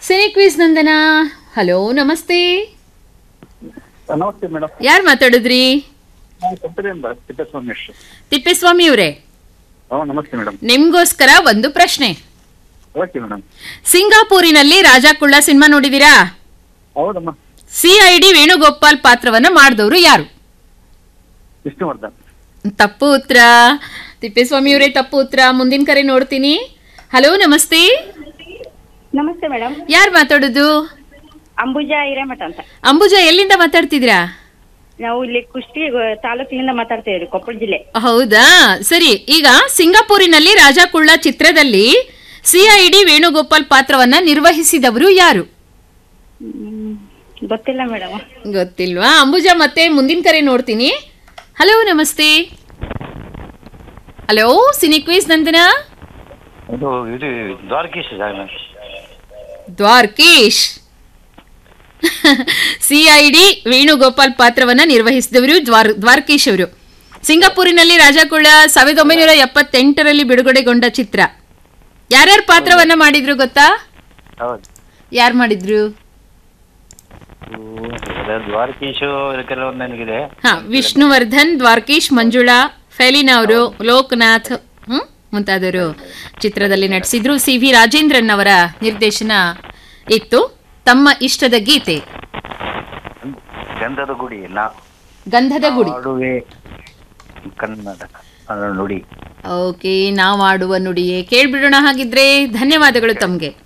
cine quiz ನಂದನ hello ನಮಸ್ತೆ ನಮಸ್ತೆ madam ಯಾರು ಮಾತಾಡಿದ್ರಿ ನಾನು ಕೊಪ್ಪಳಿಯಿಂದ ತಿಪ್ಪೇಸ್ವಾಮಿ ತಿಪ್ಪೇಸ್ವಾಮಿ ಅವರೇ ಹ್ಞೂ ನಮಸ್ತೆ ಮೇಡಮ್ ನಿಮ್ಗೋಸ್ಕರ ಒಂದು ಪ್ರಶ್ನೆ ಓಕೆ ಮೇಡಮ್ ಸಿಂಗಾಪುರಿನಲ್ಲಿ ರಾಜಾ ಕುಳ್ಳ ಸಿನಿಮಾ ನೋಡಿದೀರಾ ಹೌದಮ್ಮ ಸಿ ಐ ಡಿ ವೇಣುಗೋಪಾಲ್ ಪಾತ್ರವನ್ನ ಮಾಡಿದವರು ಯಾರು ವಿಷ್ಣುವರ್ಧನ್ ತಪ್ಪು ಉತ್ತರ ತಿಪ್ಪೇಸ್ವಾಮಿ ಅವರೇ ತಪ್ಪು ಉತ್ತರ ಮುಂದಿನ ಕರೆ ನೋಡ್ತೀನಿ ಹಲೋ ನಮಸ್ತೆ ನಮಸ್ತೆ ಮೇಡಮ್ ಯಾರು ಮಾತಾಡೋದು ಅಂಬುಜಾ ಹಿರೇಮಠ ಅಂತ ಅಂಬುಜಾ ಎಲ್ಲಿಂದ ಮಾತಾಡ್ತಿದ್ದೀರಾ ನಾವು ಇಲ್ಲಿ ಕುಷ್ಟಗಿ ಗೊ- ತಾಲೂಕಿನಿಂದ ಮಾತಾಡ್ತಾ ಇದ್ದೀವಿ ಕೊಪ್ಪಳ ಜಿಲ್ಲೆ ಹೌದಾ ಸರಿ ಈಗ ಸಿಂಗಾಪುರಿನಲ್ಲಿ ರಾಜಾ ಕುಳ್ಳ ಚಿತ್ರದಲ್ಲಿ ಸಿಐಡಿ ವೇಣುಗೋಪಾಲ್ ಪಾತ್ರವನ್ನ ನಿರ್ವಹಿಸಿದವರು ಯಾರು ಹ್ಮ್, ಗೊತ್ತಿಲ್ಲ ಮೇಡಮ್ ಗೊತ್ತಿಲ್ವಾ ಅಂಬುಜಾ ಮತ್ತೆ ಮುಂದಿನ ಕರೆ ನೋಡ್ತೀನಿ ಹಲೋ ನಮಸ್ತೆ ಹಲೋ ಸಿನಿ ಕ್ವಿಸ್ ನಂದನ ಇದು ಇದು ದ್ವಾರಕೀಶ್ ಜಾಗ ದ್ವಾರ್ಕೀಶ್ ಸಿಐಡಿ ವೇಣುಗೋಪಾಲ್ ಪಾತ್ರವನ್ನ ನಿರ್ವಹಿಸಿದವರು ದ್ವಾರ್ ದ್ವಾರಕೀಶ್ ಅವರು ಸಿಂಗಾಪುರಿನಲ್ಲಿ ರಾಜಾಕುಳ ಸಾವಿರದ ಒಂಬೈನೂರ ಎಪ್ಪತ್ತೆಂಟರಲ್ಲಿ ಬಿಡುಗಡೆಗೊಂಡ ಚಿತ್ರ ಯಾರ್ಯಾರ ಪಾತ್ರವನ್ನ ಮಾಡಿದ್ರು ಗೊತ್ತಾ ಹೌದು ಯಾರು ಮಾಡಿದ್ರು ಇದು ದ್ವಾರಕೀಶು ಕೆಲವೊಂದು ನನಗಿದೆ ಹಾ ವಿಷ್ಣುವರ್ಧನ್ ದ್ವಾರಕೀಶ್ ಮಂಜುಳಾ ಫೆಲಿನಾ ಅವರು ಲೋಕನಾಥ್ ಹ್ಮ್ ಮುಂತಾದವರು ಚಿತ್ರದಲ್ಲಿ ನಟಿಸಿದ್ರು ಸಿ ವಿ ರಾಜೇಂದ್ರನ್ ಅವರ ನಿರ್ದೇಶನ ಇತ್ತು ತಮ್ಮ ಇಷ್ಟದ ಗೀತೆ ಗಂಧದ ಗುಡಿ ನಾ ಗಂಧದ ಗುಡಿ ಹಾಡುವೆ ಕನ್ನಡ ಅದರ ನುಡಿ ಓಕೆ ನಾವು ಆಡುವ ನುಡಿಯೇ ಕೇಳ್ಬಿಡೋಣ ಹಾಗಿದ್ರೆ ಧನ್ಯವಾದಗಳು ತಮಗೆ